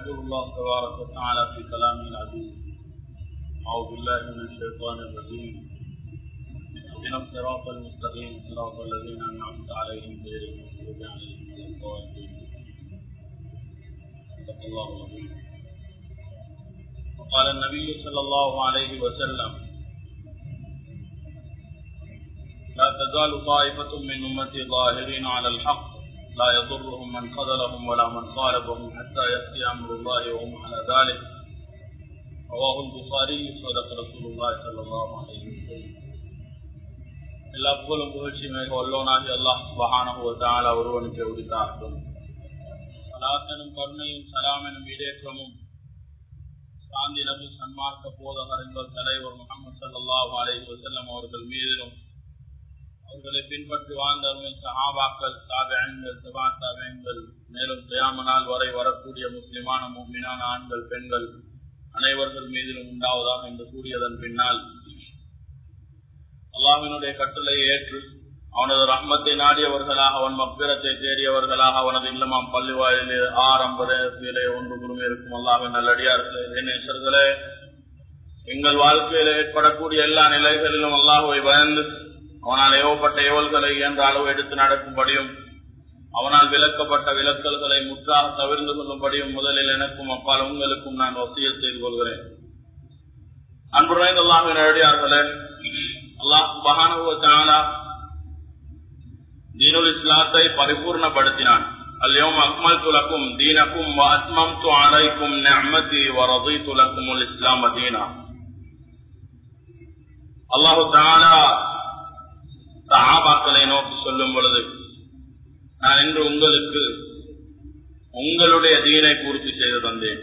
يقول الله تبارك وتعالى في كلامه العزيز أعوذ بالله من الشيطان الرجيم اهدنا الصراط المستقيم صراط الذين أنعمت عليهم غير المغضوب عليهم ولا الضالين صدق الله العظيم وقال النبي صلى الله عليه وسلم لا تزال طائفة من أمتي ظاهرين على الحق لا يضرهم من خذلهم ولا من خالفهم حتى يأتي أمر الله وهم على ذلك رواه البخاري صدق رسول الله صلى الله عليه وسلم எல்லா புகழும் புகழ்ச்சியுமே வல்லோனாகி அல்லாஹ் சுபஹானஹு ஒருவனுக்கு உரித்தார்கள் சலாத்தனும் கருணையும் சலாம் எனும் இடேற்றமும் சாந்தி நபி சன்மார்க்க போதகர் என்பவர் தலைவர் முகமது சல்லாஹ் அலைஹி வசல்லம் அவர்கள் மீதிலும் அவர்களை பின்பற்றி வாழ்ந்தவர்கள் சஹாபாக்கள் தாபியங்கள் சபா தாபியங்கள் மேலும் தியாமனால் வரை வரக்கூடிய முஸ்லிமான மீனான ஆண்கள் பெண்கள் அனைவர்கள் மீதிலும் உண்டாவதாக என்று கூறியதன் பின்னால் அல்லாவினுடைய கட்டளையை ஏற்று அவனது ரஹ்மத்தை நாடியவர்களாக அவன் மப்பிரத்தை தேடியவர்களாக அவனது இல்லமாம் பள்ளி வாயிலே ஆரம்பதே ஒன்று குருமே இருக்கும் அல்லாவின் நல்லடியார்களே நேசர்களே எங்கள் வாழ்க்கையில் ஏற்படக்கூடிய எல்லா நிலைகளிலும் அல்லாஹுவை பயந்து அவனால் ஏவப்பட்ட ஏவல்களை இயன்ற அளவு எடுத்து நடக்கும்படியும் அவனால் விளக்கப்பட்ட விளக்கல்களை முற்றாக தவிர்ந்து கொள்ளும்படியும் முதலில் எனக்கும் அப்பால் உங்களுக்கும் நான் வசியல் செய்து கொள்கிறேன் அன்புரைந்த அல்லாஹின் அடியார்களே அல்லாஹ் மகானுவத்தானா தீனுல் இஸ்லாத்தை பரிபூர்ணப்படுத்தினான் اليوم أكملت لكم دينكم وأتممت عليكم نعمتي ورضيت لكم الإسلام دينا الله تعالى சஹாபாக்களை நோக்கி சொல்லும் பொழுது நான் இன்று உங்களுக்கு உங்களுடைய தீனை பூர்த்தி செய்து தந்தேன்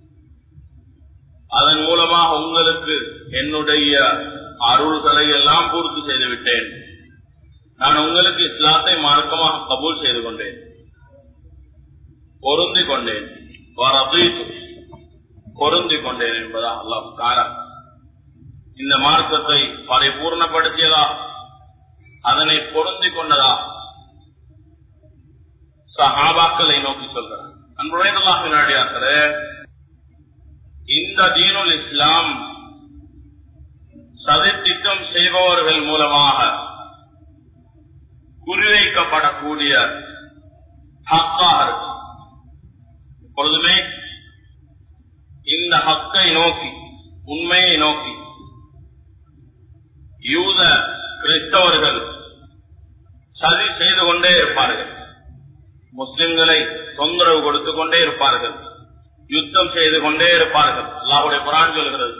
அதன் மூலமாக உங்களுக்கு என்னுடைய அருள்களை எல்லாம் பூர்த்தி செய்து விட்டேன் நான் உங்களுக்கு இஸ்லாத்தை மார்க்கமாக கபூல் செய்து கொண்டேன் பொருந்தி கொண்டேன் பொருந்தி கொண்டேன் என்பதா அல்லாஹ் காரா இந்த மார்க்கத்தை பரிபூர்ணப்படுத்தியதா அதனை பொருந்தி கொண்டதா சஹாபாக்களை நோக்கி சொல்கிறார் அன்புடையதார்களே இந்த தீனுல் இஸ்லாம் சதித்திட்டம் செய்பவர்கள் மூலமாக குறிவைக்கப்படக்கூடிய ஹக்காக இருக்கு எப்பொழுதுமே இந்த ஹக்கை நோக்கி உண்மையை நோக்கி யூத கிறிஸ்தவர்கள் சதி செய்து கொண்டே இருப்பார்கள் முஸ்லிம்களை தொந்தரவு கொடுத்து கொண்டே இருப்பார்கள் யுத்தம் செய்து கொண்டே இருப்பார்கள் அல்லாஹுடைய குரான் சொல்கிறது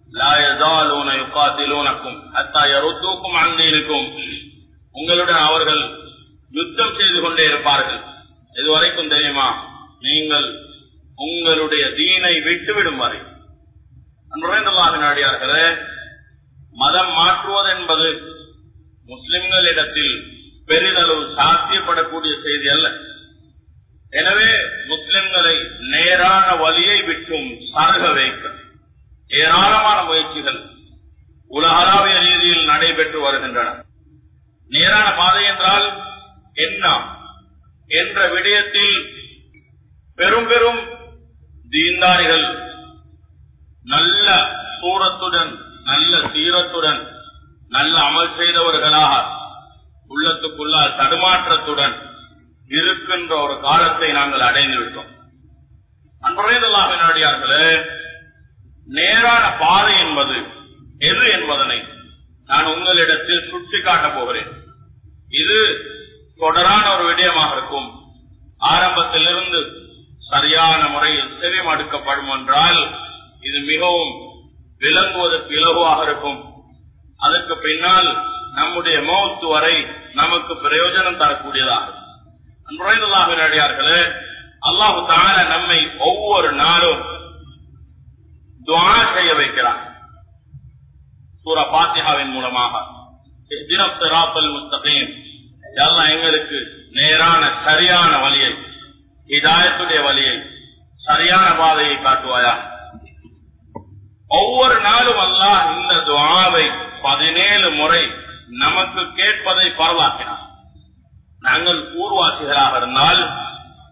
உங்களுடன் அவர்கள் யுத்தம் செய்து கொண்டே இருப்பார்கள் இதுவரைக்கும் தெரியுமா நீங்கள் உங்களுடைய தீனை விட்டுவிடும் வரை நாடியார்களே மதம் மாற்றுவது என்பது முஸ்லிம்களிடத்தில் பெரிதளவு சாத்தியப்படக்கூடிய செய்தி அல்ல எனவே முஸ்லிம்களை நேரான வழியை விட்டும் சருக வைக்க ஏராளமான முயற்சிகள் உலகளாவிய ரீதியில் நடைபெற்று வருகின்றன நேரான பாதை என்றால் என்ன என்ற விடயத்தில் பெரும் பெரும் தீந்தாரிகள் நல்ல சூரத்துடன் நல்ல சீரத்துடன் நல்ல அமல் செய்தவர்களாக உள்ளத்துக்குள்ளால் தடுமாற்றத்துடன் இருக்கின்ற ஒரு காலத்தை நாங்கள் அடைந்து விட்டோம் அன்புரையதல்லாக நாடியார்களே நேரான பாதை என்பது எது என்பதனை நான் உங்களிடத்தில் சுட்டி காட்டப் போகிறேன் இது தொடரான ஒரு விடயமாக இருக்கும் ஆரம்பத்திலிருந்து சரியான முறையில் செவிமடுக்கப்படும் என்றால் இது மிகவும் விளங்குவதற்கு இலகுவாக இருக்கும் அதற்கு பின்னால் நம்முடைய மௌத்து வரை நமக்கு பிரயோஜனம் தரக்கூடியதாகும் அன்புரைந்ததாக நடிகார்களே அல்லாஹு தான நம்மை ஒவ்வொரு நாளும் துவா செய்ய வைக்கிறார் சூர பாத்தியாவின் மூலமாக தினம் சிராப்பல் முஸ்தகீம் எல்லாம் எங்களுக்கு நேரான சரியான வழியை இதாயத்துடைய வழியை சரியான பாதையை காட்டுவாயா ஒவ்வொரு நாளும் அல்லாஹ் இந்த துவாவை பதினேழு முறை நமக்கு கேட்பதை பரவாக்கினார் நாங்கள் ஊர்வாசிகளாக இருந்தால்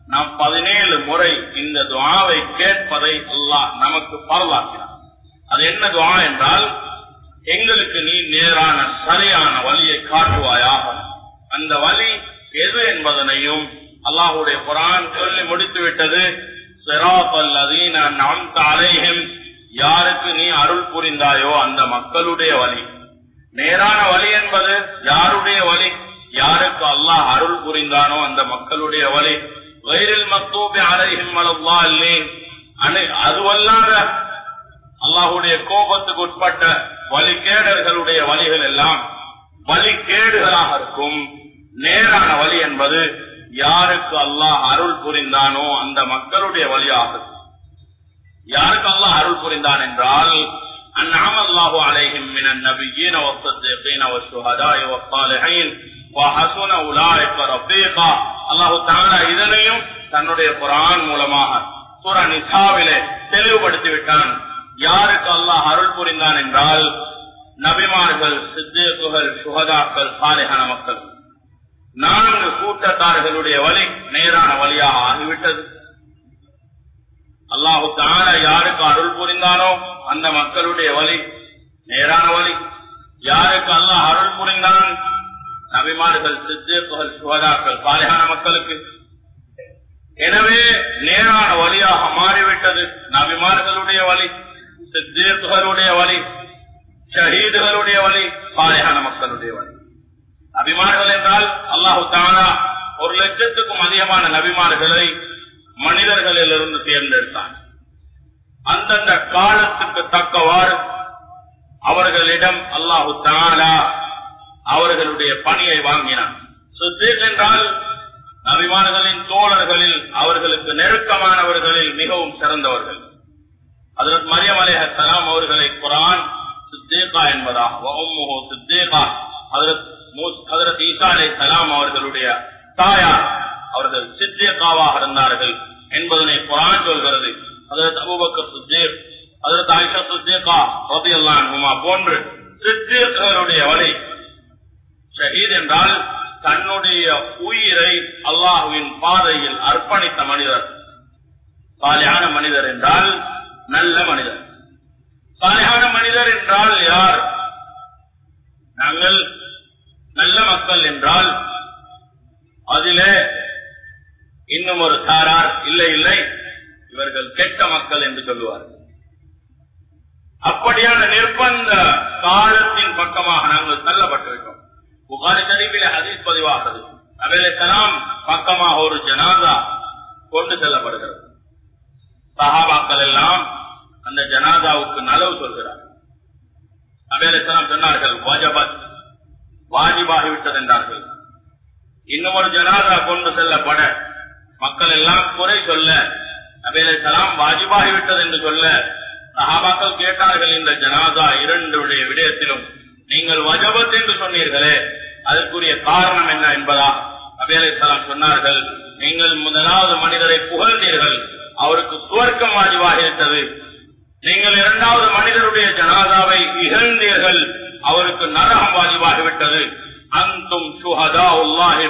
நாம் பதினேழு முறை இந்த துவாவை கேட்பதை அல்லாஹ் நமக்கு பரவாக்கினார் அது என்ன துவா என்றால் எங்களுக்கு நீ நேரான சரியான வழியை காட்டுவாயாக அந்த வழி எது என்பதனையும் அல்லாஹுடைய குரான் சொல்லி முடித்து விட்டது யாருக்கு நீ அருள் புரிந்தாயோ அந்த மக்களுடைய வழி நேரான வழி என்பது யாருடைய வழி யாருக்கு அல்லாஹ் அருள் புரிந்தானோ அந்த மக்களுடைய வழி வயிறில் மத்தூபி அலைஹிம் அல்லா இல்லே அதுவல்லாத அல்லாஹுடைய கோபத்துக்கு உட்பட்ட வழிகேடர்களுடைய வழிகள் எல்லாம் வழிகேடுகளாக இருக்கும் நேரான வழி என்பது யாருக்கு அல்லாஹ் அருள் புரிந்தானோ அந்த மக்களுடைய வழியாகும் யாருக்கு அல்லாஹ் அருள் புரிந்தான் என்றால் أنعم الله عليهم من النبيين والصديقين والشهداء والصالحين وحسن أولئك رفيقا الله تعالى இதனையும் தன்னுடைய குரான் மூலமாக சூர நிசாவிலே தெளிவுபடுத்தி விட்டான் யாருக்கு அல்லாஹ் அருள் புரிந்தான் என்றால் நபிமார்கள் சித்தேக்குகள் சுகதாக்கள் சாலைகான மக்கள் நான்கு கூட்டத்தார்களுடைய வழி நேரான வழியாக ஆகிவிட்டது அல்லாஹு தான யாருக்கு அருள் புரிந்தானோ அந்த மக்களுடைய வழி நேரான வழி யாருக்கு அல்லாஹ் அருள் புரிந்தான் நபிமார்கள் சித்தேக்குகள் சுகதாக்கள் சாலைகான மக்களுக்கு எனவே நேரான வழியாக மாறிவிட்டது நபிமார்களுடைய வழி சித்தேக்குகளுடைய வழி ஷஹீதுகளுடைய வழி சாலையான மக்களுடைய வழி நபிமார்கள் என்றால் அல்லாஹு தானா ஒரு லட்சத்துக்கும் அதிகமான நபிமார்களை மனிதர்களிலிருந்து தேர்ந்தெடுத்தான் அந்தந்த காலத்துக்கு தக்கவாறு அவர்களிடம் அல்லாஹு தானா அவர்களுடைய பணியை வாங்கினான் சுத்தீக் என்றால் நபிமார்களின் தோழர்களில் அவர்களுக்கு நெருக்கமானவர்களில் மிகவும் சிறந்தவர்கள் அதற்கு மரியம் அலேஹலாம் அவர்களை குரான் சித்தேகா என்பதா சித்தேகா ஹதரத் ஈசா அலே சலாம் அவர்களுடைய தாயார் அவர்கள் சித்தேகாவாக இருந்தார்கள் என்பதனை குரான் சொல்கிறது அதற்கு அபுபக்கர் சித்தேக் அதற்கு ஆயிஷா சித்தேகா ரதியல்லான் போன்று சித்தேகளுடைய வழி ஷஹீத் என்றால் தன்னுடைய உயிரை அல்லாஹுவின் பாதையில் அர்ப்பணித்த மனிதர் சாலையான மனிதர் என்றால் நல்ல மனிதர் சாலையான மனிதர் என்றால் யார் நாங்கள் நல்ல மக்கள் என்றால் அதிலே இன்னும் ஒரு சாரார் இல்லை இல்லை இவர்கள் கெட்ட மக்கள் என்று சொல்லுவார் அப்படியான நிர்பந்த காலத்தின் பக்கமாக நாங்கள் தள்ளப்பட்டிருக்கோம் புகாரி ஷரீஃபிலே ஹதீஸ் பதிவாகிறது அவையிலே சலாம் பக்கமாக ஒரு ஜனாதா கொண்டு செல்லப்படுகிறது சஹாபாக்கள் எல்லாம் அந்த ஜனாதாவுக்கு நலவு சொல்கிறார் அவையிலே சலாம் சொன்னார்கள் வாஜபத் வாஜிபாகிவிட்டது என்றார்கள் இன்னும் ஒரு ஜனாதா கொண்டு செல்லப்பட மக்கள் எல்லாம் குறை சொல்ல அவையிலே சலாம் வாஜிபாகிவிட்டது என்று சொல்ல சஹாபாக்கள் கேட்டார்கள் இந்த ஜனாதா இரண்டுடைய விடயத்திலும் நீங்கள் வஜபத் என்று சொன்னீர்களே அதற்குரிய காரணம் என்ன என்பதா அபேலாம் சொன்னார்கள் நீங்கள் முதலாவது மனிதரை புகழ்ந்தீர்கள் அவருக்கு சுவர்க்கம் வாஜிவாகிவிட்டது நீங்கள் இரண்டாவது மனிதருடைய ஜனாதாவை இகழ்ந்தீர்கள் அவருக்கு நரகம் வாஜிவாகிவிட்டது அந்தும் சுஹதா உல்லாஹி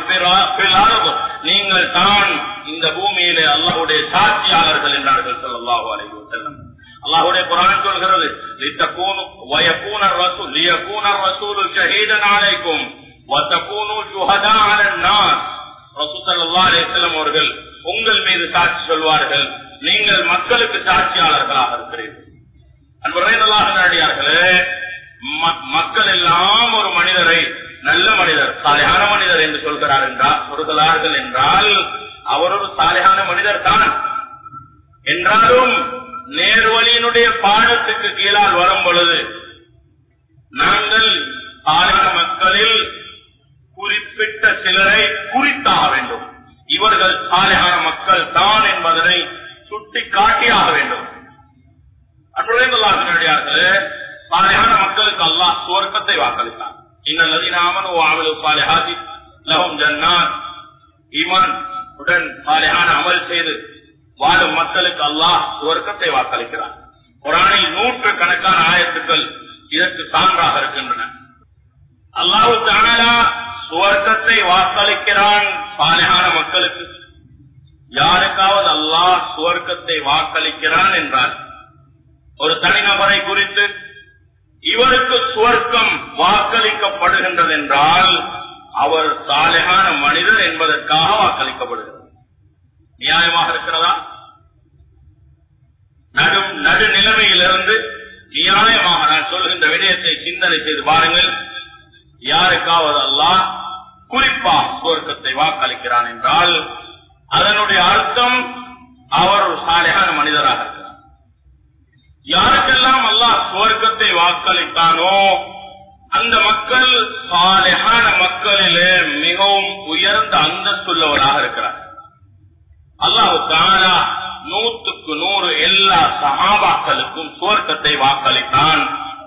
நீங்கள் தான் இந்த பூமியிலே அல்லாஹுடைய சாட்சியாளர்கள் என்றார்கள் சொல்லல்லாஹு அலைஹி வஸல்லம் அல்லாஹுடைய குரான் சொல்கிறது லித்தகூனு வயகூன ரசூல் லியகூன ரசூல் ஷஹீதன் அலைக்கும் வதகூனு ஷுஹதா அலன் நாஸ் ரசூல் ஸல்லல்லாஹு அலைஹி வஸல்லம் அவர்கள் உங்கள் மீது சாட்சி சொல்வார்கள் நீங்கள் மக்களுக்கு சாட்சியாளர்களாக இருக்கிறீர்கள் அன்புரை நல்லாடியார்களே மக்கள் எல்லாம் ஒரு மனிதரை நல்ல மனிதர் சாலையான மனிதர் என்று சொல்கிறார் என்றால் சொல்கிறார்கள் என்றால் அவர் ஒரு சாலையான மனிதர் தான் என்றாலும் நேர்வழியினுடைய பாடத்துக்கு கீழால் வரும் பொழுது நாங்கள் சாலையான மக்களில் குறிப்பிட்ட சிலரை குறித்தாக வேண்டும் இவர்கள் சாலையான மக்கள் தான் என்பதனை சுட்டி காட்டியாக வேண்டும் அன்புடையார்களே சாலையான மக்களுக்கு அல்லாஹ் சுவர்க்கத்தை வாக்களித்தார் இன்னல்லதீனாமன் ஓ ஆவலு சாலைஹாதி லஹும் ஜன்னாத் ஈமான் உடன் சாலையான அமல் செய்து வாழும் மக்களுக்கு அல்லாஹ் சுவர்க்கத்தை வாக்களிக்கிறார் குரானில் நூற்று கணக்கான ஆயத்துக்கள் இதற்கு சான்றாக இருக்கின்றன அல்லாஹு தானலா சுவர்க்கத்தை வாக்களிக்கிறான் சாலையான மக்களுக்கு யாருக்காவது அல்லாஹ் சுவர்க்கத்தை வாக்களிக்கிறான் என்றார் ஒரு தனிநபரை குறித்து இவருக்கு சுவர்க்கம் வாக்களிக்கப்படுகின்றது என்றால் அவர் சாலையான மனிதர் என்பதற்காக வாக்களிக்கப்படுகிறது நியாயமாக இருக்கிறதா நடு நடு நிலைமையிலிருந்து நியாயமாக நான் சொல்கின்ற விடயத்தை சிந்தனை செய்து பாருங்கள் யாருக்காவது அல்லாஹ் குறிப்பா சுவர்க்கத்தை வாக்களிக்கிறான் என்றால் அதனுடைய அர்த்தம் அவர் ஒரு சாலையான மனிதராக இருக்கிறார் யாருக்கெல்லாம் அல்லாஹ் சுவர்க்கத்தை வாக்களித்தானோ அந்த மக்கள் சாலையான மக்களிலே மிகவும் உயர்ந்த அந்தஸ்துள்ளவராக இருக்கிறார் அல்லாஹு தானா நூற்றுக்கு நூறு எல்லா சகாபாக்களுக்கும் சுவர்க்கத்தை வாக்களித்தான்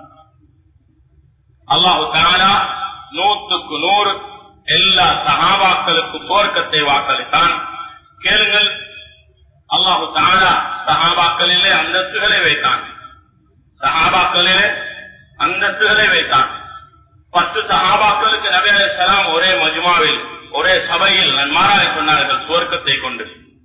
அல்லாஹு தானா நூற்றுக்கு நூறு எல்லா சகாபாக்களுக்கும் சுவர்க்கத்தை வாக்களித்தான் கேளுங்கள் அல்லாஹு தானா சகாபாக்களிலே அந்தஸ்துகளை வைத்தான் சகாபாக்களிலே அந்தஸ்துகளை வைத்தான் பத்து சகாபாக்களுக்கு நபி அலைஹிஸ்ஸலாம் ஒரே மஜ்மாவில் ஒரே சபையில் நன்மாராக சொன்னார்கள் சுவர்க்கத்தை கொண்டு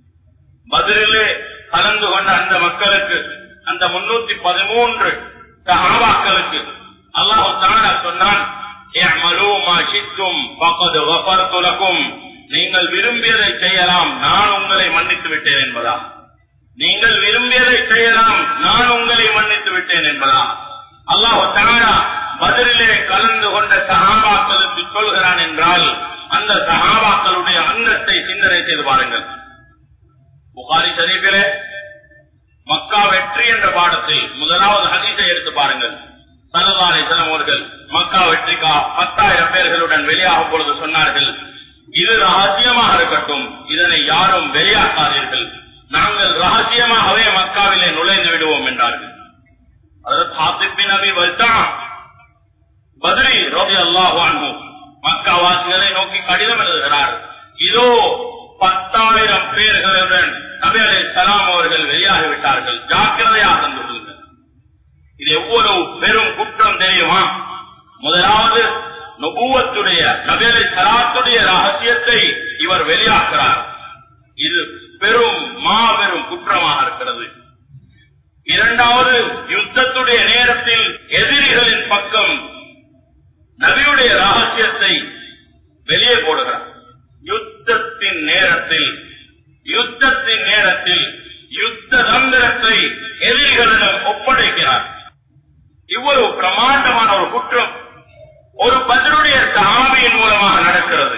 பதிலே கலந்து கொண்ட அந்த மக்களுக்கு அந்த முன்னூத்தி பதிமூன்று சகாபாக்களுக்கு அல்லாஹு தானா சொன்னான் "இஅமலூ மா ஷி'tum ஃபகத் கஃபர்து லக்கும்." நீங்கள் விரும்பியதை செய்யலாம் நான் உங்களை மன்னித்து விட்டேன் என்பதா நீங்கள் விரும்பியதை செய்யலாம் நான் உங்களை மன்னித்து விட்டேன் என்பதா அல்லாஹு தானா பதிலே கலந்து கொண்ட சகாபாக்களுக்கு சொல்கிறான் என்றால் அந்த சகாபாக்களுடைய அந்தத்தை சிந்தனை செய்து பாருங்கள் புகாரி ஷரீஃபிலே மக்கா வெற்றி என்ற பாடத்தில் முதலாவது ஹதீஸை எடுத்து பாருங்கள் சல்லல்லாஹு அலைஹி வஸல்லம் அவர்கள் மக்கா வெற்றிக்கா பத்தாயிரம் பேர்களுடன் வெளியாகும் பொழுது சொன்னார்கள் இது ரகசியமாக இருக்கட்டும் இதனை யாரும் வெளியாக்காதீர்கள் நாங்கள் ரகசியமாகவே மக்காவிலே நுழைந்து விடுவோம் என்றார்கள் அதற்கு ஹாத்திபின் நபி வல்தான் பத்ரி ரவி அல்லாஹு மக்காவாசிகளை நோக்கி கடிதம் எழுதுகிறார் இதோ பத்தாயிரம் பேர்களுடன் நபி அலை சலாம் அவர்கள் வெளியாகிவிட்டார்கள் ஜாக்கிரதையாக தந்து கொள்ளுங்கள் இது எவ்வளவு பெரும் குற்றம் தெரியுமா முதலாவது நுபுவத்துடைய நபி அலை சலாத்துடைய ரகசியத்தை இவர் வெளியாக்குறார் இது பெரும் மாபெரும் குற்றமாக இருக்கிறது இரண்டாவது யுத்தத்துடைய நேரத்தில் எதிரிகளின் பக்கம் நபியுடைய ரகசியத்தை வெளியே போடுகிறார் யுத்தத்தின் நேரத்தில் யுத்தத்தின் நேரத்தில் யுத்த தந்திரத்தை எதிரிகளிடம் ஒப்படைக்கிறார் இவ்வளவு பிரமாண்டமான ஒரு குற்றம் ஒரு பதிலுடைய சாமியின் மூலமாக நடக்கிறது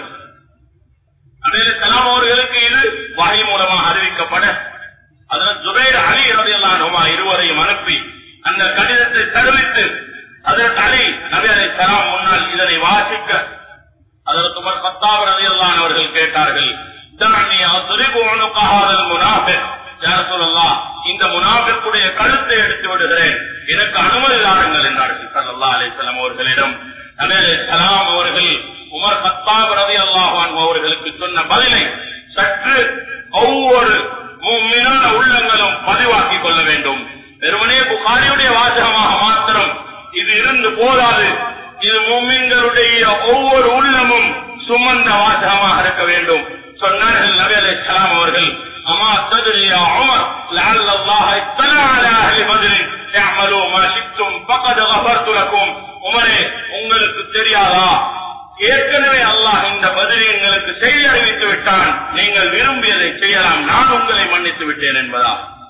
அதே கலாம் அவர்களுக்கு இது வகை மூலமாக அறிவிக்கப்பட அதில் ஜுபைர் அலி ரதியல்லானுமா இருவரையும் அனுப்பி அந்த கடிதத்தை தெரிவித்து அதற்கு அலி நபி அலை சலாம் முன்னால் இதனை வாசிக்க அதற்கு உமர் பத்தாவர் ரதியல்லான் அவர்கள் கேட்டார்கள் "தஅனி அத்ரிபு உனுக ஹாதல் முனாஃபிக்." யா ரசூலல்லாஹ், இந்த முனாஃபிக்குடைய கழுத்தை எடுத்து விடுகிறேன் எனக்கு அனுமதி தாருங்கள் என்றார்கள் ஸல்லல்லாஹு அலைஹி வஸல்லம் அவர்களிடம் நபி அலைஹி ஸலாம் அவர்கள் உமர் கத்தாப் ரலியல்லாஹு அன்ஹு அவர்களுக்கு சொன்ன பதிலை சற்று ஒவ்வொரு முஃமினான உள்ளங்களும் பதிவாக்கிக் கொள்ள வேண்டும் வெறுமனே புகாரியுடைய வாசகமாக மாத்திரம் இது இருந்து போதாது இது மும்மின்களுடைய ஒவ்வொரு உள்ளமும் சுமந்த வாசகமாக இருக்க வேண்டும் சொன்னார்கள் நபி அலை சலாம் அவர்கள் அம்மா ததுரியா உமர் لعل الله اطلع على اهل بدر اعملوا ما شئتم فقد غفرت لكم உமரே உங்களுக்கு தெரியாதா ஏற்கனவே அல்லாஹ் இந்த பதிலை எங்களுக்கு செய்தி அறிவித்து விட்டான் நீங்கள் விரும்பியதை செய்யலாம் நான் உங்களை மன்னித்து விட்டேன் என்பதா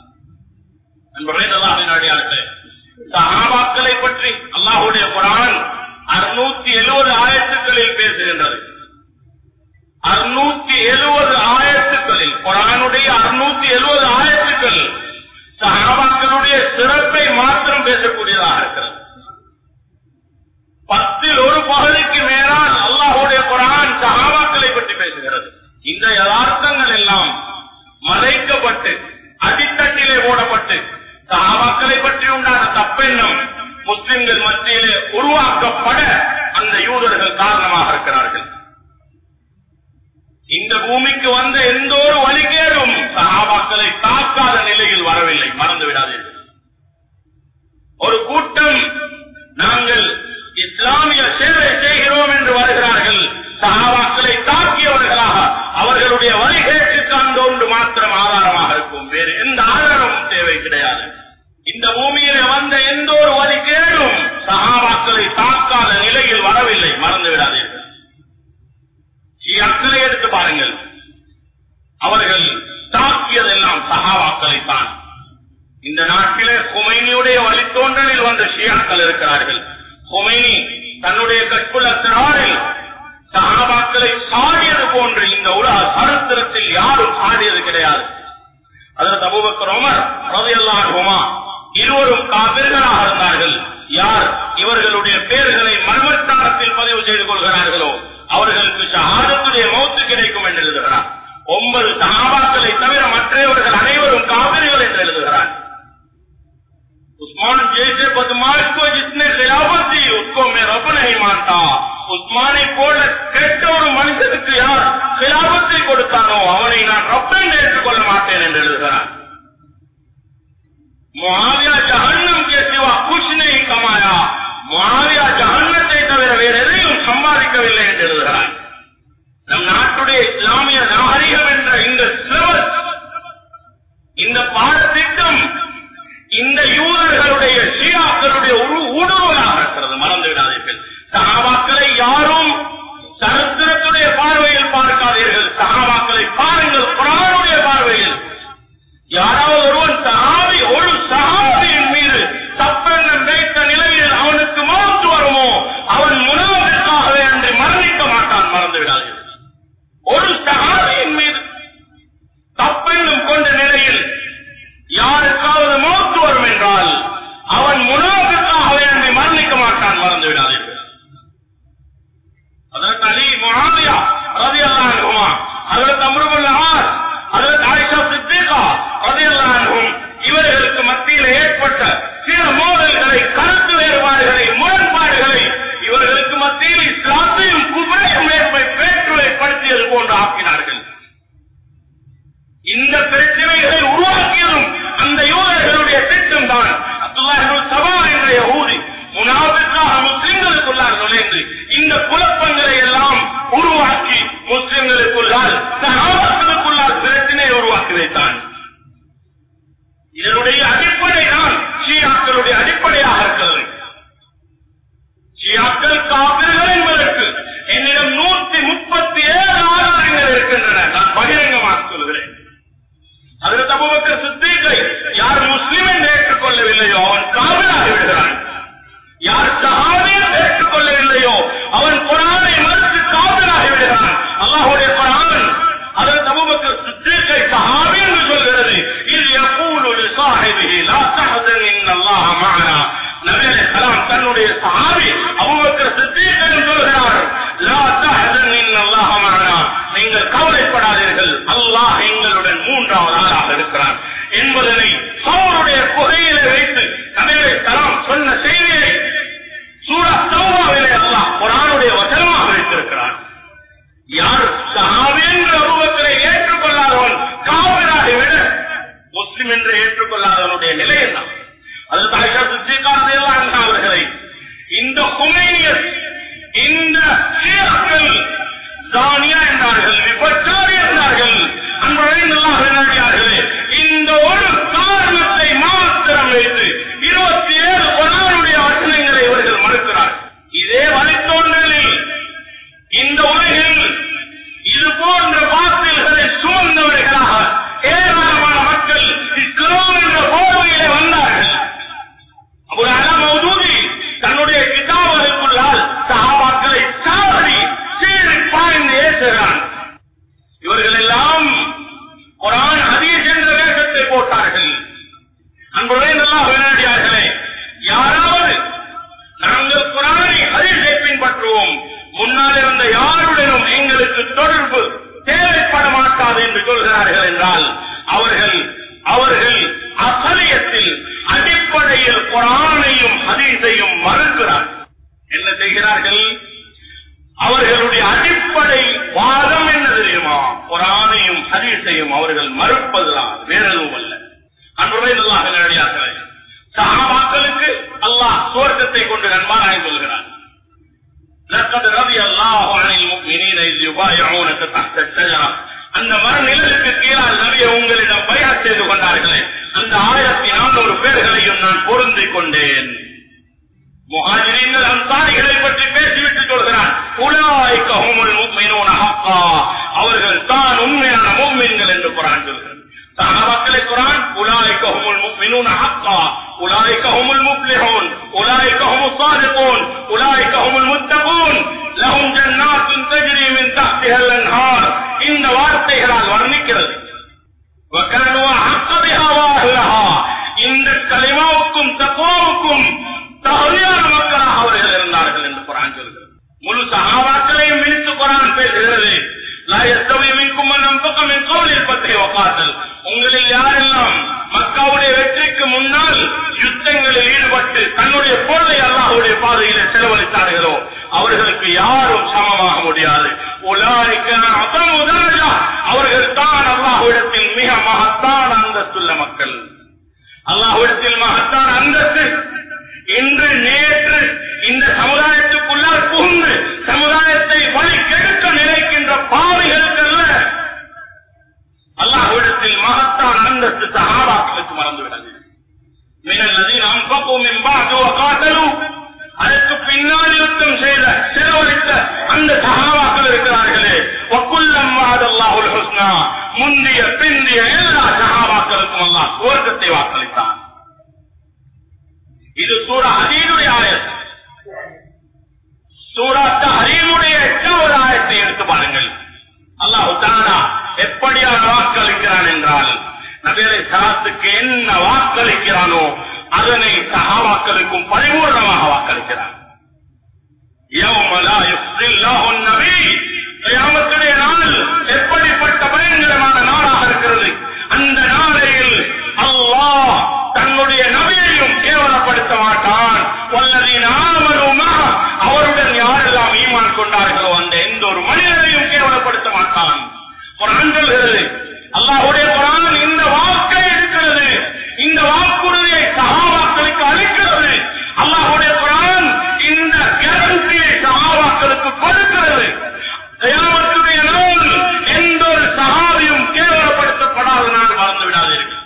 என்பதை அல்லாஹின் அடியார்களே சஹாபாக்களை பற்றி அல்லாஹுடைய குரான் அறுநூத்தி எழுபது ஆயத்துக்களில் பேசுகின்றது அறுநூத்தி எழுபது ஆயத்துக்களில் குரானுடைய அறுநூத்தி எழுபது ஆயத்துக்கள் சஹாபாக்களுடைய சிறப்பை மாத்திரம் பேசக்கூடியதாக இருக்கிறது பத்தில் ஒரு பகுதிக்கு மேலால் அல்லாஹுடைய குரான் சஹாபாக்களை பற்றி பேசுகிறது இந்த யதார்த்தங்கள் எல்லாம் மறைக்கப்பட்டு அடித்தட்டிலே போடப்பட்டு சஹாபாக்களை பற்றி உண்டான தப்பெண்ணம் முஸ்லிம்கள் மத்தியிலே உருவாக்கப்பட அந்த யூதர்கள் காரணமாக இருக்கிறார்கள் இந்த பூமிக்கு வந்த எந்த ஒரு வழிகேடும் சஹாபாக்களை தாக்காத நிலையில் வரவில்லை மறந்து விடாதீர்கள் ஒரு கூட்டம் நாங்கள் இஸ்லாமிய சேவை செய்கிறோம் என்று வருகிறார்கள் சஹாபாக்களை தாக்கியவர்களாக அவர்களுடைய வழிகேட்டுக்கு அந்த ஒன்று மாத்திரம் இந்த பூமியில வந்த எந்த ஒரு வழிகேடும் சகாபாக்களை தாக்காத நிலையில் வரவில்லை மறந்து விடாதீர்கள் ஷியாக்களை எடுத்து பாருங்கள் அவர்கள் தாக்கியதெல்லாம் சகாபாக்களை தான் இந்த நாட்டிலே குமைனியுடைய வழித்தோன்றலில் வந்த ஷியாக்கள் இருக்கிறார்கள் குமைனி தன்னுடைய கற்புலத்தினாரில் சகாபாக்களை சாடியது போன்று இந்த உலக சரித்திரத்தில் யாரும் சாடியது கிடையாது அதற்கு அபூபக்கர் உமர் ரலியல்லாஹுமா இருவரும் காபிர்களாக இருந்தார்கள் யார் இவர்களுடைய பேர்களை மர்மஸ்தானத்தில் பதிவு செய்து கொள்கிறார்களோ அவர்களுக்கு ஷஹாதத்துடைய மௌத்து கிடைக்கும் என்று எழுதுகிறார் ஒன்பது சஹாபாக்களை தவிர மற்றவர்கள் அனைவரும் காவிரிகள் என்று எழுதுகிறார் उस्मान जैसे बदमाश को जिसने खिलाफत दी उसको मैं रब नहीं मानता உஸ்மானை போல கெட்ட ஒரு மனிதனுக்கு யார் கிலாபத்தை கொடுத்தானோ அவனை நான் ரப்பன் ஏற்றுக்கொள்ள மாட்டேன் என்று எழுதுகிறார் முஆவியா ஜஹன்னம் के सिवा कुछ नहीं कमाया முஆவியா ஜஹன்னத்தை தவிர வேறு எதையும் சம்பாதிக்கவில்லை என்று எழுதுகிறார் நம் நாட்டுடைய இஸ்லாமிய நாகரிகம் என்ற இந்த சிலபஸ் இந்த பாடத்திட்டம் இந்த யூதர்களுடைய ஷியாக்களுடைய உரு- ஊடுருவலாக இருக்கிறது மறந்து விடாதீர்கள் சகாபாக்களை யாரும் சரித்திரத்துடைய பார்வையில் பார்க்காதீர்கள் சகாபாக்களை பாருங்கள் குரானுடைய பார்வையில் யாராவது ஒருவன் சஹாபி ஒரு சஹாபியின் மீது தப்பெண்ணம் வைத்த நிலையில் அவனுக்கு மௌத்து வருமோ அவன் முனாவிற்காகவே அன்று மரணிக்க மாட்டான் மறந்து விடாதீர்கள் ஒரு சஹாபியின் மீது தப்பெண்ணம் கொண்ட நிலையில் யாருக்காவது மௌத்து வரும் என்றால் அவன் முனாவுக்காகவே அன்றை மரணிக்க மாட்டான் மறந்து விடாதீர்கள் அதற்கு அலி முனாவியா ரதி அல்லாஹுமா அதற்கு அம்ருபுல் ஆர் அதற்கு ஆயிஷா சித்திகா ரதி அல்லாஹும் இவர்களுக்கு மத்தியில் ஏற்பட்ட சில மோதல்களை கருத்து வேறுபாடுகளை முரண்பாடுகளை இவர்களுக்கு மத்தியில் இஸ்லாத்தையும் குபரையும் ஏற்படுத்தியது போன்று ஆக்கினார்கள் இந்த பிரச்சனைகளை உருவாக்கியதும் அந்த யூதர்களுடைய திட்டம் தான் அப்துல்லாஹிபுல் சபா என்ற யகூதி முனாபிக்காக முஸ்லிம்களுக்குள்ளார் நுழைந்து இந்த குழப்பங்களை எல்லாம் உருவாக்கி முஸ்லிம்களுக்குள்ளால் சகாபாக்களுக்குள்ளால் பிரச்சனையை உருவாக்கி வைத்தான் இதனுடைய அடிப்படை தான் ஷியாக்களுடைய அடிப்படையாக இருக்கிறது ஷியாக்கள் காவிர்கள் என்பதற்கு என்னிடம் நூற்றி முப்பத்தி ஏழு ஆதாரங்கள் இருக்கின்றன நான் பகிரங்கமாக சொல்கிறேன் அதற்கு அபூபக்கர் சித்திகை யார் முஸ்லிம் என்று ஏற்றுக்கொள்ளவில்லையோ அவன் காவலாகி விடுகிறான் யார் சஹாபியை ஏற்றுக்கொள்ளவில்லையோ அவன் குரானை மறுத்து காவலாகி விடுகிறான் அல்லாஹுடைய குரான் அதற்கு அபூபக்கர் சித்திகை சஹாபி என்று சொல்கிறது இது யகூலு லிசாஹிபிஹி லா தஹசன் இன்னல்லாஹ மஅனா நபி அலைஹிஸ்ஸலாம் தன்னுடைய சஹாபி அபூபக்கர் சித்திக் என்று சொல்கிறார் லா தஹசன் இன்னல்லாஹ மஅனா நீங்கள் கவலைப்படாதீர்கள் அல்லாஹ் எங்களுடன் மூன்றாவது ஆளாக இருக்கிறார் என்பதனை சோருடைய குகையில் வைத்து நபி அலைஹிஸ்ஸலாம் சொன்ன செய்தியை சூரா தௌபாவிலே அல்லாஹ் குர்ஆனுடைய வசனமாக வைத்திருக்கிறார் யார் சஹாபி என்று அபூபக்கரை ஏற்றுக்கொள்ளாதவன் காவிராகி விட முஸ்லிம் என்று ஏற்றுக்கொள்ளாதவனுடைய நிலை என்ன அது தாய்ஷா சித்திகாரதையெல்லாம் அவர்களை இந்த குமைனியர் இந்த ஷியாக்கள் தானியா என்றார்கள் விபச்சாரி என்றார்கள் அன்புடன் எல்லாம் விளையாடியார்களே இந்த ஒரு காரணத்தை மாத்திரம் வைத்து இருபத்தி ஏழு குரானுடைய வசனங்களை இவர்கள் மறுக்கிறார் இதே வழித்தோன்றலில் இந்த உலகில் இது போன்ற வார்த்தைகளை சுமந்தவர்களாக ஏராளமான மக்கள் இஸ்லாம் என்ற போர்வையிலே வந்தார்கள் அபுல் அலா மௌதூதி தன்னுடைய கிதாபுகளுக்குள்ளால் சஹாபாக்களை சாவடி சீறி பாய்ந்து ஏசுகிறான் இவர்கள் எல்லாம் குரான் ஹதீஸ் என்ற வேஷத்தை போட்டார்கள் அன்புடைய நல்லா விளையாடியார்களே யாராவது நாங்கள் குரானை ஹதீஸை பின்பற்றுவோம் முன்னால் இருந்த யாருடனும் எங்களுக்கு தொடர்பு தேவைப்பட மாட்டாது என்று சொல்கிறார்கள் என்றால் அவர்கள் அவர்கள் அசலியத்தில் அடிப்படையில் குரானையும் ஹதீஸையும் மறுக்கிறார் என்ன செய்கிறார்கள் அவர்களுடைய அடிப்படை வாதம் என்ன தெரியுமா குரானையும் ஹதீஸையும் அவர்கள் மறுப்பதுதான் வேற எதுவும் அல்ல அன்றுடைய அல்லாஹ் நேரடியாக சஹாபாக்களுக்கு அல்லாஹ் சுவர்க்கத்தை கொண்டு நண்பனாய் சொல்கிறார் لقد رضي الله عن المؤمنين إذ يبايعونك تحت الشجرة அந்த மர நிழலுக்கு கீழால் நபியை உங்களிடம் பயார் செய்து கொண்டார்களே அந்த ஆயிரத்தி நானூறு பேர்களையும் நான் பொருந்திக் கொண்டேன் முஹாஜிரீன்கள் அன்சாரிகளை பற்றி பேசிவிட்டு சொல்கிறான் உலாய்க்க ஹுமுல் முஃமினூன ஹக்கா அவர்கள் தான் உண்மையான முஃமின்கள் என்று குர்ஆன் சொல்கிறது சஹாபாக்களை குர்ஆன் உலாய்க்க ஹுமுல் முஃமினூன ஹக்கா உலாய்க்க ஹுமுல் முஃப்லிஹூன் உலாய்க்க ஹுமுஸ் சாதிகூன் உலாய்க்க ஹுமுல் முத்தகூன் லஹும் ஜன்னாத்துன் தஜ்ரி மின் தஹ்திஹா அன்ஹார் இந்த வார்த்தைகளால் வர்ணிக்கிறது وكانوا أحق بها وأهلها இந்த கலிமாவுக்கும் தக்குவாவுக்கும் தகுதியான மக்களாக அவர்கள் இருந்தார்கள் என்று குரான் சொல்கிறது முழு சகாபாக்களையும் விழித்து குரான் பேசுகிறது லா யஸ்தவி மின்கும் மன் அன்ஃபக மின் கௌலில் பத்ரி வகாத்தல் உங்களில் யாரெல்லாம் மக்காவுடைய வெற்றிக்கு முன்னால் யுத்தங்களில் ஈடுபட்டு தன்னுடைய பொருளை அல்லாஹ்வுடைய பாதையில செலவழித்தார்களோ அவர்களுக்கு யாரும் சமமாக முடியாது உலாய்க்க அசமு தரஜா அவர்கள் தான் அல்லாஹ்விடத்தில் மிக மகத்தான அந்தஸ்துள்ள மக்கள் அல்லாஹ்விடத்தில் மகத்தான அந்தஸ்து இன்று நேற்று இந்த சமுதாயத்துக்குள்ளால் புகுந்து சமுதாயத்தை வழி கெடுக்க நினைக்கின்ற பாவிகளுக்கல்ல அல்லாஹ்விடத்தில் மகத்தான அந்தஸ்து சஹாபாக்களுக்கு மறந்துவிடாது மினல்லதீன அன்ஃபகு மின் பஅது வகாத்தலு அதற்கு பின்னால் யுத்தம் செய்த செலவழித்த அந்த சஹாபாக்கள் இருக்கிறார்களே வக்குல்லம் வஅதல்லாஹுல் ஹுஸ்னா முந்திய பிந்திய எல்லா சஹாபாக்களுக்கும் அல்லாஹ் சுவர்க்கத்தை வாக்களித்தான் இது சூரா ஹதீனுடைய ஆயத் சூரா தஹரீமுடைய எட்டாவது ஆயத்தை எடுத்து பாருங்கள் அல்லாஹ் தானா எப்படியான வாக்களிக்கிறான் என்றால் நபிகளை சலாத்துக்கு என்ன வாக்களிக்கிறானோ அதனை சஹாபாக்களுக்கும் பரிபூர்ணமாக வாக்களிக்கிறான் يوم لا يخزي الله النبي கியாமத்துடைய நாள் எப்படிப்பட்ட பயங்கரமான நாளாக இருக்கிறது அந்த நாளையில் அல்லாஹ் தன்னுடைய நபியையும் கேவலப்படுத்த மாட்டான் வல்லதீன ஆமனு மஅ அவருடன் யாரெல்லாம் ஈமான் கொண்டார்களோ அந்த எந்த ஒரு மனிதனையும் கேவலப்படுத்த மாட்டான் குர்ஆன் சொல்கிறது அல்லாஹ்வுடைய குர்ஆன் இந்த வாக்கை இருக்கிறது இந்த வாக்குறுதியை சஹாபாக்களுக்கு அளிக்கிறது அல்லாஹ்வுடைய குர்ஆன் இந்த கேரண்டியை சஹாபாக்களுக்கு கொடுக்கிறது கியாமத்துடைய நாள் எந்த ஒரு சஹாபியும் கேவலப்படுத்தப்படாத நாள் மறந்து விடாதீர்கள்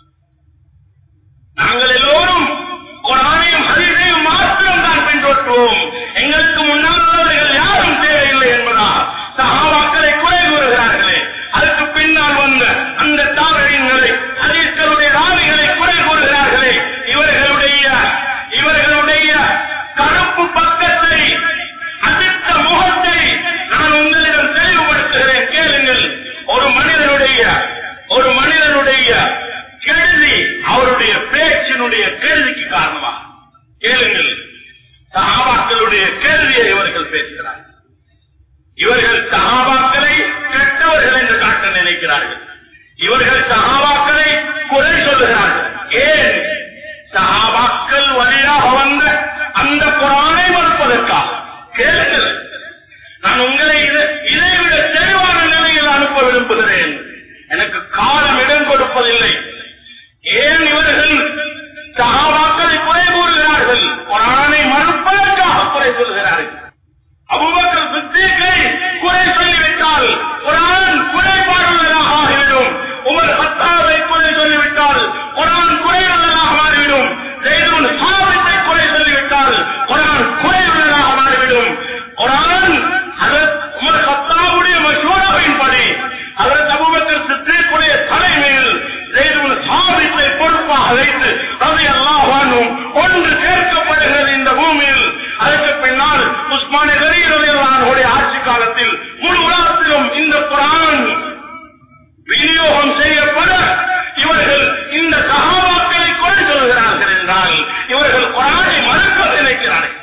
நாங்கள் எல்லோரும் குரானையும் ஹதீஸையும் மாத்திரம் தான் பின்பற்றுவோம் எங்களுக்கு முன்னால் உள்ளவர்கள் யாரும் தேவையில்லை என்பதா சஹாபாக்களை குறை கூறுகிறார்களே அதுக்கு பின்னால் வந்த அந்த தாவரங்களை ஹதீஸ்களுடைய ராவிகளை குறை கூறுகிறார்களே இவர்களுடைய இவர்களுடைய கருப்பு பக்கத்தை அதிர்த்த முகத்தை நான் உங்களிடம் தெளிவுபடுத்துகிறேன் கேளுங்கள் ஒரு மனிதனுடைய ஒரு மனிதனுடைய கேள்வி அவருடைய பேச்சினுடைய கேள்விக்கு காரணமா கேளுங்கள் சஹாபாக்களுடைய கேள்வியை இவர்கள் பேசுகிறார்கள் இவர்கள் சஹாபாக்களை கெட்டவர்கள் என்று காட்ட நினைக்கிறார்கள் இவர்கள் சஹாபாக்களை குறை சொல்லுகிறார்கள் ஏன் சஹாபாக்கள் வழியாக வந்த அந்த குரானை மறுப்பதற்காக கேளுங்கள் நான் உங்களை இதை- இதைவிட தெளிவான நிலையில் அனுப்ப விரும்புகிறேன் எனக்கு காலம் இடம் கொடுப்பதில்லை ஏன் இவர்கள் சஹாபாக்களை குறை கூறுகிறார்கள் குரானை மறுப்பதற்காக குறை சொல்கிறார்கள் அபூபக்கர் சித்திகை குறை சொல்லிவிட்டால் குரான் குறைபாடுள்ளதாக ஆகிவிடும் உமர் ஹத்தாவை குறை சொல்லிவிட்டால் குரான் குறையுள்ளதாக மாறிவிடும் ஜெய்துல் சாபித்தை குறை சொல்லிவிட்டால் குரான் குறையுள்ளதாக மாறிவிடும் குரான் ஹஜரத் உமர் ஹத்தாவுடைய மசூராவின்படி ஹஜரத் அபூபக்கர் சித்திக்குடைய தலைமையில் ஜெய்துல் சாபித்தை பொறுப்பாக வைத்து ரவி அல்லாஹானும் ஒன்று சேர்க்கப்படுகிறது இந்த பூமியில் அதற்கு பின்னால் உஸ்மானி கரீரவியலானுடைய ஆட்சி காலத்தில் முழு உலகத்திலும் இந்த குரான் விநியோகம் செய்யப்பட இவர்கள் இந்த சகாபாக்களை கொண்டு சொல்கிறார்கள் என்றால் இவர்கள் குரானை மறுக்க நினைக்கிறார்கள்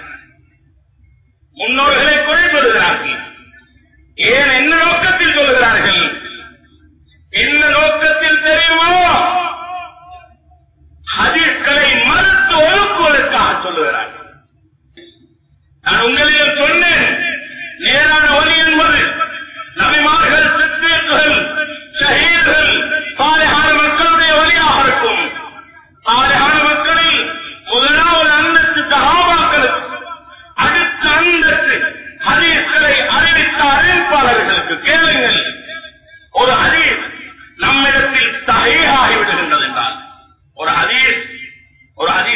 முன்னோர்களை குறை சொல்கிறார்கள் ஏன் என்ன நோக்கத்தில் சொல்கிறார்கள் என்ன நோக்கத்தில் தெரியுமா ஹதீஸ்களை மறுத்து ஒழுக்குவதற்காக சொல்லுகிறார்கள் நான் உங்களிடம் சொன்னேன் நேரான வழி என்பது நபிமார்கள் சித்தீர்கள் ஷஹீர்கள் சாலையான மக்களுடைய வழியாக இருக்கும் சாலையான மக்களில் முதலாவது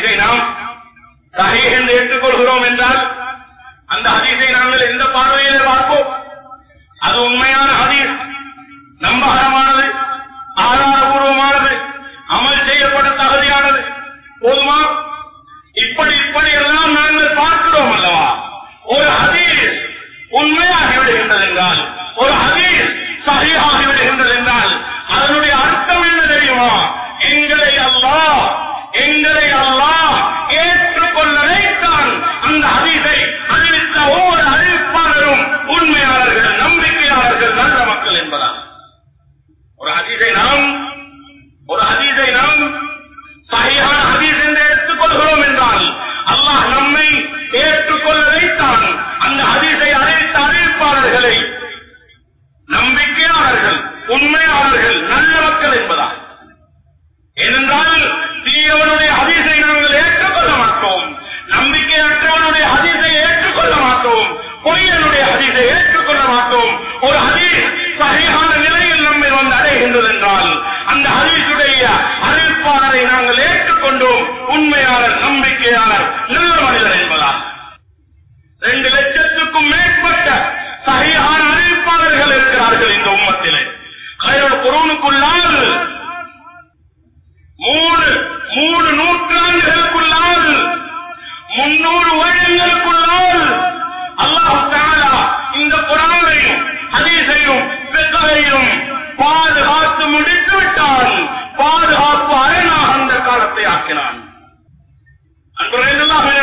ஹதீஸை நாம் சஹீஹ் என்று ஏற்றுக்கொள்கிறோம் என்றால் அந்த ஹதீஸை நாங்கள் எந்த பார்வையிலே பார்ப்போம் அது உண்மையான ஹதீஸ் நம்பகரமானது ஆதாரபூர்வமானது அமல் செய்யப்பட தகுதியானது போதுமா இப்படி இப்படி எல்லாம் நாங்கள் பார்க்கிறோம் அல்லவா ஒரு ஹதீஸ் உண்மையாகி விடுகின்றது என்றால் ஒரு ஹதீஸ் சகியாகி விடுகின்றது என்றால் அதனுடைய அர்த்தம் என்ன தெரியுமா எங்களை அல்லாஹ் எங்களை அல்லாஹ் ஏற்றுக்கொள்ள வைத்தான் அந்த ஹதீஸை அறிவித்த ஒவ்வொரு அறிவிப்பாளரும் உண்மையாளர்கள் நம்பிக்கையாளர்கள் நல்ல மக்கள் என்பதா ஒரு ஹதீஸை நாம் ஒரு ஹதீஸை நாம் சரியான ஹதீஸ் என்று எடுத்துக்கொள்கிறோம் என்றால் அல்லாஹ் நம்மை ஏற்றுக்கொள்ள வைத்தான் அந்த ஹதீஸை அறிவித்த அறிவிப்பாளர்களை நம்பிக்கையாளர்கள் உண்மையாளர்கள் நல்ல மக்கள் என்பதா ஏனென்றால் தீயவனுடைய ஹதீஸை நாங்கள் ஏற்றுக்கொள்ள மாட்டோம் நம்பிக்கையற்றவனுடைய ஹதீஸை ஏற்றுக்கொள்ள மாட்டோம் பொய்யனுடைய ஹதீஸை ஏற்றுக்கொள்ள மாட்டோம் ஒரு ஹதீஸ் சரியான நிலையில் நம்மை வந்து அடைகின்றது என்றால் அந்த ஹதீஸுடைய அறிவிப்பாளரை நாங்கள் ஏற்றுக்கொண்டோம் உண்மையாளர் நம்பிக்கையாளர் நல்ல மனிதர் என்பதா ரெண்டு லட்சத்துக்கும் மேற்பட்ட சரியான அறிவிப்பாளர்கள் இருக்கிறார்கள் இந்த உம்மத்திலே கயரோட குரோனுக்குள்ளால் மூணு மூணு நூற்றாண்டுகளுக்குள்ளால் முன்னூறு வருடங்களுக்குள்ளால் அல்லாஹ் தஆலா இந்த குரானையும் ஹதீஸையும் ஃபிக்ஹையும் பாதுகாத்து முடித்து விட்டான் பாதுகாப்பு அரணாக அந்த காலத்தை ஆக்கினான் அன்புரையெல்லாம்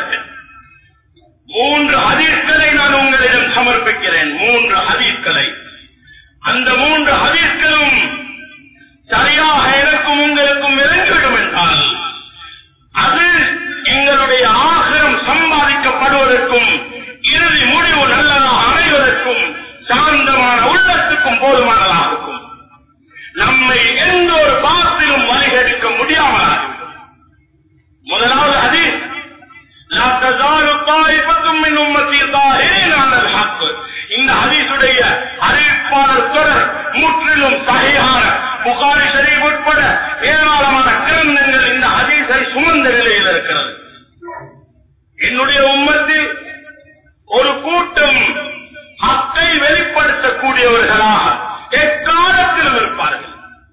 மூன்று ஹதீஸ்களை நான் உங்களிடம் சமர்ப்பிக்கிறேன் மூன்று ஹதீஸ்களை அந்த மூன்று ஹதீஸ்களும் சரியாக எனக்கும் உங்களுக்கும் விளங்கிவிடும் என்றால் அது எங்களுடைய ஆகிரம் சம்பாதிக்கப்படுவதற்கும் இறுதி முடிவு நல்லதாக அமைவதற்கும் சாந்தமான உள்ளத்துக்கும் போதுமானதாக இருக்கும் நம்மை எந்த ஒரு பாத்திலும் வழிகெடுக்க முடியாமலாகும் முதலாவது ஹதீஸ் லா தஸாலு தாயிஃபத்தும் மின் உம்மத்தி ஸாஹிரீன அலல் ஹக் இந்த ஹதீஸுடைய அறிவிப்பாளர் தொடர் முற்றிலும் சஹீஹான புகாரி ஷரீஃப் உட்பட ஏராளமான கிரந்தங்கள் இந்த ஹதீஸை சுமந்த நிலையில் இருக்கிறது என்னுடைய உம்மத்தில் ஒரு கூட்டம் ஹக்கை வெளிப்படுத்தக்கூடியவர்களாக எக்காலத்திலும் இருப்பார்கள்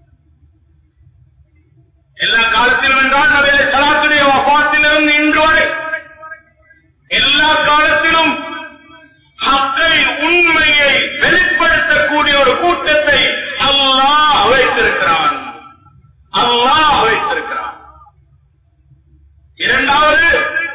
எல்லா காலத்திலும் என்றால் நபியை சலாத்துடைய வபாத்திலிருந்து இன்று வரை எல்லா காலத்திலும் ஹக்கை உண்மையை வெளிப்படுத்தக்கூடிய ஒரு கூட்டத்தை அல்லாஹ் வைத்திருக்கிறான் அல்லாஹ் வைத்திருக்கிறான் இரண்டாவது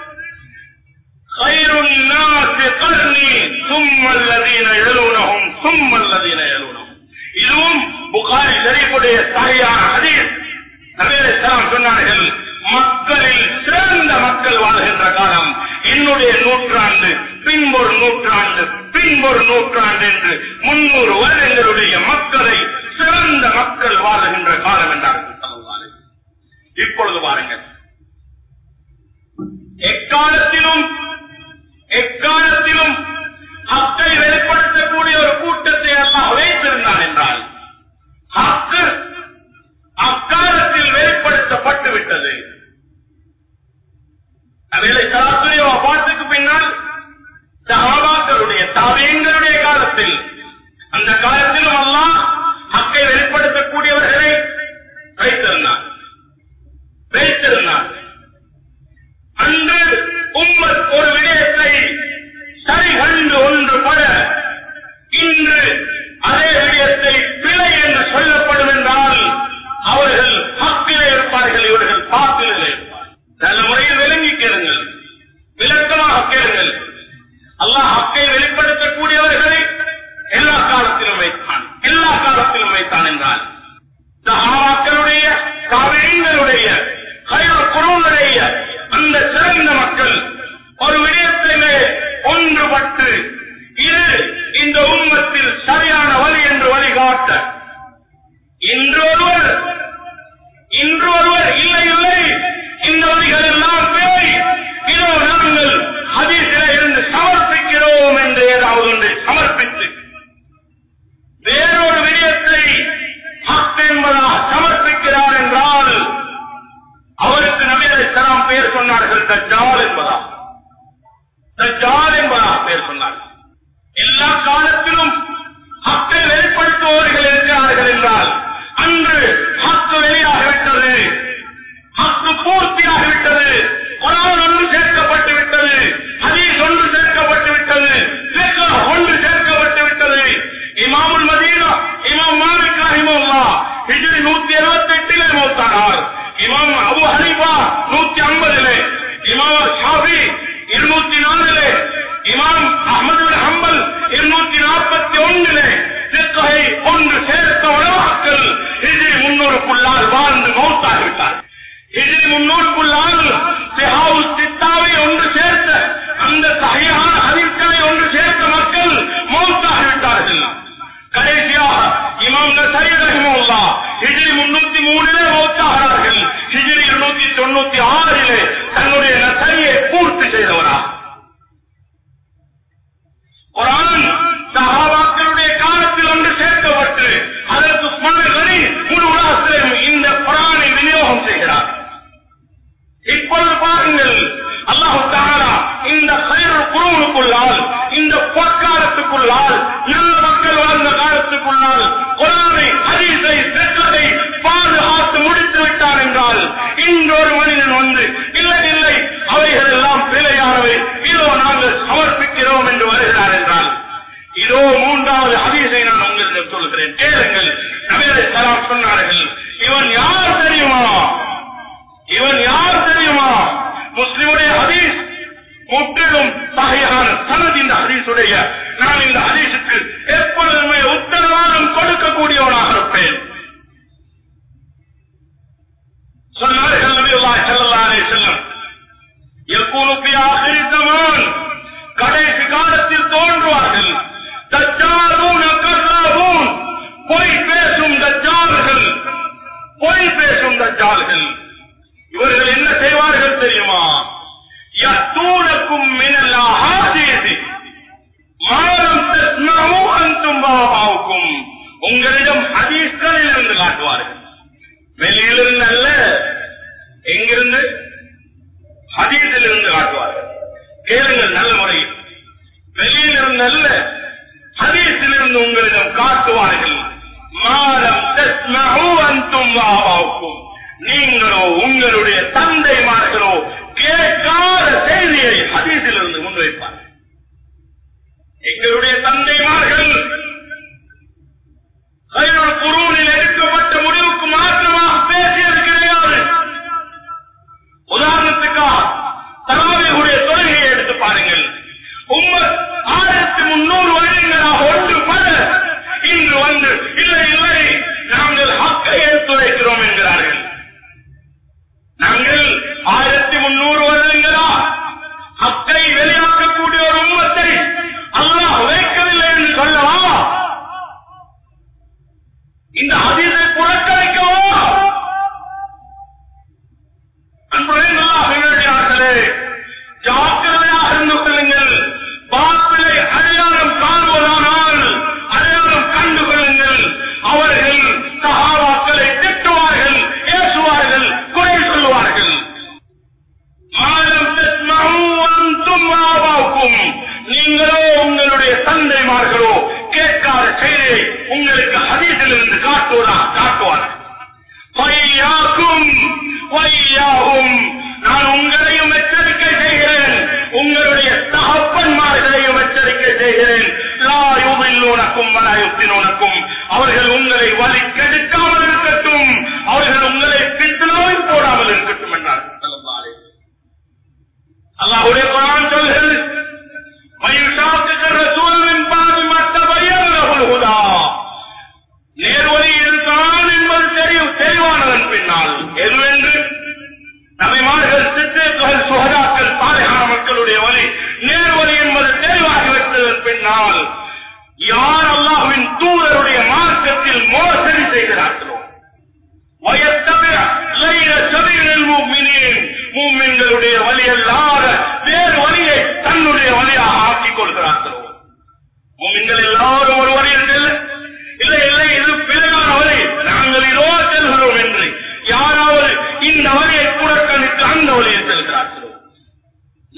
خير الناس قرني ثم الذين يلونهم ثم الذين يلونهم இதுவும் புகாரி ஷரீஃபுடைய சரியான ஹதீஸ் நபிகள் இஸ்லாம் சொன்னார்கள் மக்களில் சிறந்த மக்கள் வாழ்கின்ற காலம் என்னுடைய நூற்றாண்டு பின்பொரு நூற்றாண்டு பின்பொரு நூற்றாண்டு என்று முன்னூறு வருடங்களுடைய மக்களை சிறந்த மக்கள் வாழுகின்ற காலம் என்றார்கள் ஸல்லல்லாஹு அலைஹி வஸல்லம். இப்பொழுது பாருங்கள் எக்காலத்திலும் எக்காலத்திலும் ஹக்கை வெளிப்படுத்தக்கூடிய ஒரு கூட்டத்தை அல்லாஹ் வைத்திருந்தான் என்றால் ஹக்கு அக்காலத்தில் வெளிப்படுத்தப்பட்டு விட்டது அதிலே சராசரிய பாட்டுக்கு பின்னால் சஹாபாக்களுடைய தாவியங்களுடைய காலத்தில் அந்த காலத்திலும் அல்லாஹ் ஹக்கை வெளிப்படுத்தக்கூடியவர்களை வைத்திருந்தான் வைத்திருந்தான் அன்று உம்மத் ஒரு விடயத்தை சரி கண்டு ஒன்று பட இன்று அதே விடயத்தை பிழை என்று சொல்லப்படும் என்றால் அவர்கள் ஹக்கிலே இருப்பார்கள் இவர்கள் பாத்திலே இருப்பார்கள் நல்ல முறையில் விளங்கி கேளுங்கள் விளக்கமாக கேளுங்கள் அல்லாஹ் ஹக்கை வெளிப்படுத்தக்கூடியவர்கள் சொன்னார்கள் தஜ்ஜால் என்பதா தஜ்ஜால் என்பதா பேர் சொன்னார்கள் எல்லா காலத்திலும் ஹக்கை வெளிப்படுத்துபவர்கள் இருக்கிறார்கள் என்றால் அன்று ஹக்கு வெளியாகிவிட்டது ஹக்கு பூர்த்தியாகிவிட்டது குரான் ஒன்று சேர்க்கப்பட்டு விட்டது ஹதீஸ் ஒன்று சேர்க்கப்பட்டு விட்டது ஃபிக்ஹ் ஒன்று சேர்க்கப்பட்டு விட்டது இமாமுல் மதீனா இமாம் மாலிக் ரஹிமஹுல்லா ஹிஜ்ரி 178 லே மௌத்தானார் இமாம் அபூ ஹனீஃபா 150 லே இமாம் ஷாஃபி 204 லே இமாம் அஹ்மது பின் ஹம்பல் 241 லே ஃபிக்ஹை ஒன்று சேர்த்த உலமாக்கள் ஹிஜ்ரி 300க்குள்ளால் வாழ்ந்து மௌத்தாகிவிட்டார் ஹிஜ்ரி 300க்குள்ளால் சிஹாவு சித்தாவை ஒன்று சேர்த்த அந்த சஹீஹான ஹதீஸ்களை ஒன்று சேர்த்த மக்கள் மௌத்தாகிவிட்டார்கள் கடைசியாக இமாம் நசரி ரஹிமஹுல்லா ஹிஜ்ரி 303 மௌத்தாகிறார்கள் ஹிஜ்ரி 296 தன்னுடைய நசரியை பூர்த்தி செய்தவரா குரான் சஹாபாக்களுடைய காலத்தில் ஒன்று சேர்க்கப்பட்டு அதற்கு உஸ்மான் கனி முழு உலகத்திலும் இந்த குரானை விநியோகம் செய்கிறார் இப்பொழுது பாருங்கள் அல்லாஹு தாலா இந்த கயிறு குருவனுக்குள்ளால் இந்த பொற்காலத்துக்குள்ளால் நல்ல மக்கள் வாழ்ந்த காலத்துக்குள்ளால் குரானை ஹதீஸை செற்றதை பாதுகாத்து முடித்து விட்டார் என்றால் இன்றொரு மனிதன் வந்து இல்லை இல்லை அவைகள் எல்லாம் பிழையானவை இதோ நாங்கள் சமர்ப்பிக்கிறோம் என்று வருகிறார் என்றால் இதோ மூன்றாவது ஹதீஸை நான் உங்களுக்கு சொல்கிறேன் கேளுங்கள் நபிகளை சலாம் சொன்னார்கள் இவன் யார் தெரியுமா இவன் யார் தெரியுமா முஸ்லிமுடைய ஹதீஸ் முற்றிலும் சகையான சனது இந்த ஹதீஸுடைய நான் இந்த ஹதீஸுக்கு எப்பொழுதுமே உத்தரவாதம் கொடுக்கக்கூடியவனாக இருப்பேன் சொன்னார்கள் நபியுல்லாஹி ஸல்லல்லாஹு அலைஹி வஸல்லம் யகூனு ஃபி ஆখির ஜமான் கடைசி காலத்தில் தோன்றுவார்கள் தஜ்ஜாலூன கர்ராபூன் பொய் பேசும் தஜ்ஜால்கள் பொய் பேசும் தஜ்ஜால்கள் இவர்கள் என்ன செய்வார்கள் தெரியுமா யத்தூனக்கும் மினல் அஹாதீஸி மாலம் தஸ்மஉ அன்தும் வாபாவுக்கும் உங்களிடம் ஹதீஸ்களில் இருந்து காட்டுவார்கள் வெளியிலிருந்து அல்ல எங்கிருந்து ஹதீஸில் இருந்து காட்டுவார்கள் கேளுங்கள் நல்ல முறையில் வெளியிலிருந்து அல்ல ஹதீஸில் இருந்து உங்களிடம் காட்டுவார்கள் மாலம் தஸ்மஉ அன்தும் வாபாவுக்கும் நீங்களோ உங்களுடைய தந்தைமார்களோ கேட்காத செய்தியை ஹதீஸில் இருந்து முன்வைப்பார்கள் எங்களுடைய தந்தைமார்கள் கைரல் குரூனில் எடுக்கப்பட்ட முடிவுக்கு மாற்றமாக பேசியது கிடையாது உதாரணத்துக்காக தராவியுடைய தொழுகையை எடுத்து பாருங்கள் உம்மத் ஆயிரத்தி முன்னூறு வருடங்களாக ஒன்று பல இன்று வந்து இல்லை இல்லை நாங்கள் ஹக்கை எடுத்துரைக்கிறோம் என்கிறார்கள் நாங்கள் ஆயிரத்தி முன்னூறு வருடங்களா ஹக்கை வெளியாக்கக்கூடிய ஒரு உம்மத்தை அல்லாஹ் வைக்கவில்லை என்று சொல்லவா இந்த அதிரை புறக்கணிக்கவா அன்புடைய நல்லார்களே ஜாக்கிரதையாக இருந்து கொள்ளுங்கள் பாப்பிலை அடையாளம் காண்பதானால் அடையாளம் கண்டு கொள்ளுங்கள் அவர்கள் சகாபாக்களை திட்டுவார்கள் ஏசுவார்கள் குறை சொல்லுவார்கள் மாலம் தஸ்மஉ அன்தும் ஆபாவுக்கும் நீங்களோ உங்களுடைய தந்தைமார்களோ கேட்காத செய்தியை உங்களுக்கு ஹதீஸில் இருந்து காட்டுவதா காட்டுவார்கள் வையாக்கும் வையாகும் நான் உங்களையும் எச்சரிக்கை செய்கிறேன் உங்களுடைய தகப்பன்மார்களையும் எச்சரிக்கை செய்கிறேன் லா யுதில்லூனக்கும் வலா யுஃப்தினூனக்கும் அவர்கள் உங்களை வழி கெடுக்காமல் இருக்கட்டும் அவர்கள் உங்களை பித்னாவில் போடாமல் இருக்கட்டும் என்றார் அல்லாஹ்வுடைய குர்ஆன் சொல்கிறது மயுஷாக்கிக ரசூல் மின் பாதி மத்தபையன் லஹுல் ஹுதா நேர்வழி இதுதான் என்பது தெரியும் தெளிவானதன் பின்னால் எதுவென்று நபிமார்கள் சித்தேக்குகள் சுகதாக்கள் சாலையான மக்களுடைய வழி நேர்வழி என்பது தெளிவாகிவிட்டதன் பின்னால் யார் அல்லாஹ்வின் தூதருடைய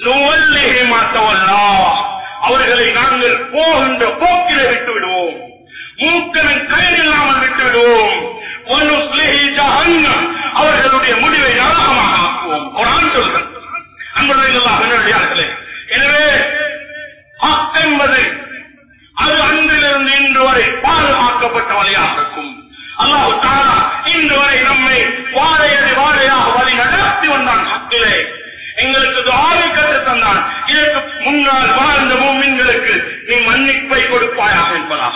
நுவல்லிஹி மா தவல்லா. அவர்களை நாங்கள் போகின்ற போக்கிலே விட்டு விடுவோம் மூக்கனும் கயன் இல்லாமல் விட்டு விடுவோம் வனுஸ்லிஹி ஜஹன்னம். அவர்களுடைய முடிவை நரகமாக ஆக்குவோம் குரான் சொல்கிறது அன்புள்ளவர்களாக என்னுடையார்களே எனவே ஹக் என்பது அது அன்றிலிருந்து இன்று வரை பாதுகாக்கப்பட்ட வழியாக இருக்கும் அல்லாஹு தாலா இன்று வரை நம்மை வாழையடி வாழையாக வழி நடத்தி வந்தான் ஹக்கிலே எங்களுக்கு துஆவை கற்றுத் தந்தான் இதற்கு முன்னால் வாழ்ந்த மூமின்களுக்கு நீ மன்னிப்பை கொடுப்பாயாக என்பதாக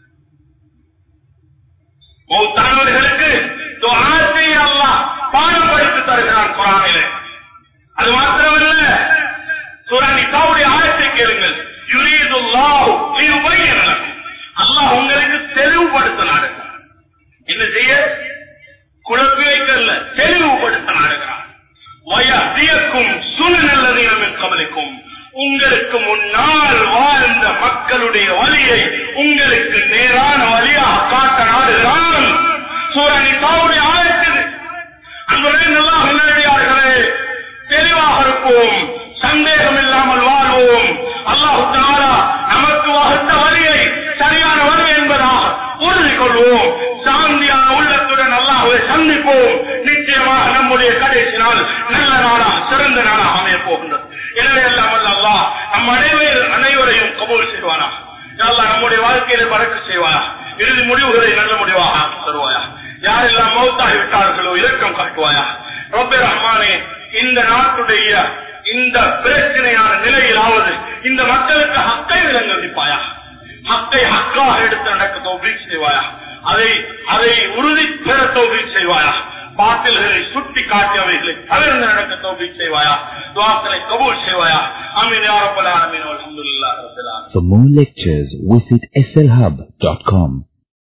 மௌத்தானவர்களுக்கு துஆ செய்ய அல்லாஹ் பாடப்படுத்தி தருகிறான் குரானிலே அது மாத்திரமல்ல சூரா நிசாவுடைய ஆயத்தை கேளுங்கள் யுரீதுல்லாஹு லியுபய்யின லக்கும். அல்லாஹ் உங்களுக்கு தெளிவுபடுத்த நாடுகிறான் என்ன செய்ய குழப்பி வைக்கல தெளிவுபடுத்த நாடுகிறான் வயதியக்கும் சுனநல்லதீனமின் கவலைக்கும் உங்களுக்கு முன்னால் வாழ்ந்த மக்களுடைய வழியை உங்களுக்கு நேரான வழியாக காட்ட நாடுகிறான் சூரணி தாவுடைய ஆயத்தில் அன்புடைய நல்லா நல்லடியார்களே தெளிவாக இருப்போம் சந்தேகம் இல்லாமல் வாழ்வோம் அல்லாஹு தாலா நமக்கு வகுத்த வழியை சரியான வழி என்பதாக உறுதி கொள்வோம் சாந்தியான உள்ளத்துடன் அல்லாஹுவை சந்திப்போம் நிச்சயமாக நம்முடைய கடைசி நாள் நல்ல நாளாக சிறந்த நாளாக அமைய போகின்றது எனவே எல்லாம் வல்ல அல்லாஹ் நம் அனைவரும் அனைவரையும் கபூல் செய்வானா அல்லாஹ் நம்முடைய வாழ்க்கையில பறக்க செய்வாயா இறுதி முடிவுகளை நல்ல முடிவாக ஆக்கி தருவாயா யாரெல்லாம் மௌத்தாகி விட்டார்களோ இரக்கம் காட்டுவாயா ரப்பே ரஹ்மானே இந்த நாட்டுடைய இந்த பிரச்சனையான நிலையிலாவது இந்த மக்களுக்கு ஹக்கை விளங்கடிப்பாயா ஹக்கை ஹக்காக எடுத்து நடக்க தௌபீக் செய்வாயா அதை அதை உறுதி பெற தௌபீக் செய்வாயா பாட்டில்களை சுட்டி காட்டியவைகளை தவிர்த்து நடக்க தௌபீக் செய்வாயா துவாக்களை கபூல் செய்வாயா அமீன் யாரப்பல அமீன் அல்ஹம்துலில்லாஹி ரப்பில் ஆலமீன் For more lectures, visit slhub.com.